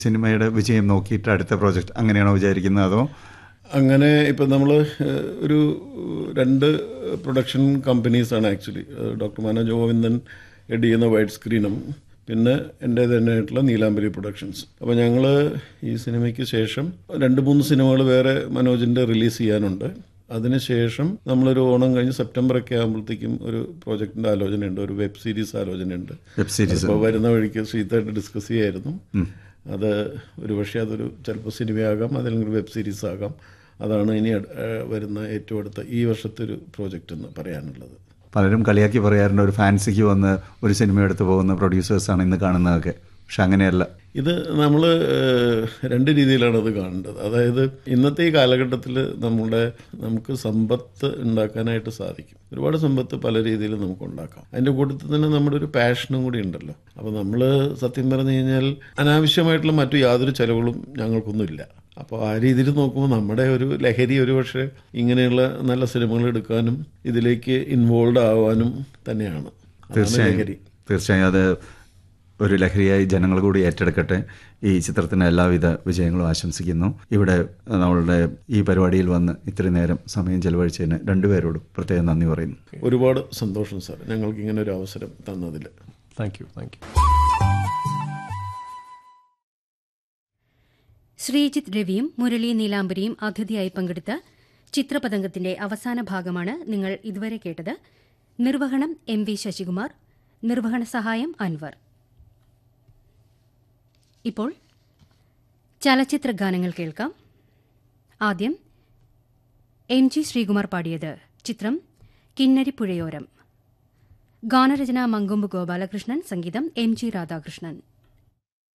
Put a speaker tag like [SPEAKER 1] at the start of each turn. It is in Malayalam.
[SPEAKER 1] സിനിമയുടെ വിജയം നോക്കിയിട്ട് അടുത്ത പ്രോജക്റ്റ് അങ്ങനെയാണോ വിചാരിക്കുന്നത് അതോ
[SPEAKER 2] അങ്ങനെ ഇപ്പം നമ്മൾ ഒരു രണ്ട് പ്രൊഡക്ഷൻ കമ്പനീസാണ് ആക്ച്വലി ഡോക്ടർ മനോജ് ഗോവിന്ദൻ എഡ് ചെയ്യുന്ന വൈറ്റ് സ്ക്രീനും പിന്നെ എൻ്റെ തന്നെയായിട്ടുള്ള നീലാംബരി പ്രൊഡക്ഷൻസ് അപ്പോൾ ഞങ്ങൾ ഈ സിനിമയ്ക്ക് ശേഷം രണ്ട് മൂന്ന് സിനിമകൾ വേറെ മനോജിൻ്റെ റിലീസ് ചെയ്യാനുണ്ട് അതിനുശേഷം നമ്മളൊരു ഓണം കഴിഞ്ഞ് സെപ്റ്റംബർ ഒക്കെ ആകുമ്പോഴത്തേക്കും ഒരു പ്രോജക്റ്റിൻ്റെ ആലോചനയുണ്ട് ഒരു വെബ് സീരീസ് ആലോചനയുണ്ട്
[SPEAKER 1] വെബ് സീരീസ്
[SPEAKER 2] അപ്പോൾ വരുന്ന വഴിക്ക് ശ്രീതായിട്ട് ഡിസ്കസ് ചെയ്യായിരുന്നു അത് ഒരു പക്ഷേ അതൊരു ചിലപ്പോൾ സിനിമയാകാം അതല്ലെങ്കിൽ വെബ് സീരീസ് ആകാം അതാണ് ഇനി അട്- ഏഹ് വരുന്ന ഏറ്റവും അടുത്ത ഈ വർഷത്തെ ഒരു പ്രോജക്റ്റ് എന്ന് പറയാനുള്ളത്
[SPEAKER 1] പലരും കളിയാക്കി പറയാറുണ്ട് ഒരു ഫാൻസിക്ക് വന്ന് ഒരു സിനിമ എടുത്ത് പോകുന്ന പ്രൊഡ്യൂസേഴ്സാണ് ഇന്ന് കാണുന്നതൊക്കെ പക്ഷെ അങ്ങനെയല്ല
[SPEAKER 2] ഇത് നമ്മൾ രണ്ട് രീതിയിലാണ് അത് കാണേണ്ടത് അതായത് ഇന്നത്തെ ഈ കാലഘട്ടത്തിൽ നമ്മുടെ നമുക്ക് സമ്പത്ത് ഉണ്ടാക്കാനായിട്ട് സാധിക്കും ഒരുപാട് സമ്പത്ത് പല രീതിയിൽ നമുക്ക് ഉണ്ടാക്കാം അതിൻ്റെ കൂട്ടത്തിൽ തന്നെ നമ്മുടെ ഒരു പാഷനും കൂടി ഉണ്ടല്ലോ അപ്പോൾ നമ്മൾ സത്യം പറഞ്ഞു കഴിഞ്ഞാൽ അനാവശ്യമായിട്ടുള്ള മറ്റു യാതൊരു ചെലവുകളും ഞങ്ങൾക്കൊന്നുമില്ല അപ്പോൾ ആ രീതിയിൽ നോക്കുമ്പോൾ നമ്മുടെ ഒരു ലഹരി ഒരു പക്ഷേ ഇങ്ങനെയുള്ള നല്ല സിനിമകൾ എടുക്കാനും ഇതിലേക്ക് ഇൻവോൾവ് ആവാനും തന്നെയാണ് അതാണ്
[SPEAKER 1] തീർച്ചയായും
[SPEAKER 2] ലഹരി
[SPEAKER 1] തീർച്ചയായും അത് ഒരു ലഹരിയായി ജനങ്ങൾ കൂടി ഏറ്റെടുക്കട്ടെ ഈ ചിത്രത്തിന് എല്ലാവിധ വിജയങ്ങളും ആശംസിക്കുന്നു ഇവിടെ നമ്മളുടെ ഈ പരിപാടിയിൽ വന്ന് ഇത്രയും നേരം സമയം ചെലവഴിച്ചതിന് രണ്ടുപേരോടും പ്രത്യേകം നന്ദി പറയുന്നു
[SPEAKER 2] ഒരുപാട് സന്തോഷം സാർ ഞങ്ങൾക്ക് ഇങ്ങനെ ഒരു അവസരം തന്നതിൽ
[SPEAKER 3] thank you thank you
[SPEAKER 4] Sreejith രവിയും മുരളി നീലാംബരിയും അതിഥിയായി പങ്കെടുത്ത ചിത്രപതംഗത്തിന്റെ അവസാന ഭാഗമാണ് നിങ്ങൾ ഇതുവരെ കേട്ടത് നിർവഹണം എം വി ശശികുമാർ നിർവഹണ സഹായം അൻവർ ഇപ്പോൾ ചലച്ചിത്ര ഗാനങ്ങൾ കേൾക്കാം ആദ്യം എം ജി ശ്രീകുമാർ പാടിയത് ചിത്രം കിന്നരിപ്പുഴയോരം ഗാനരചന മങ്കൊമ്പ് ഗോപാലകൃഷ്ണൻ സംഗീതം എം ജി രാധാകൃഷ്ണൻ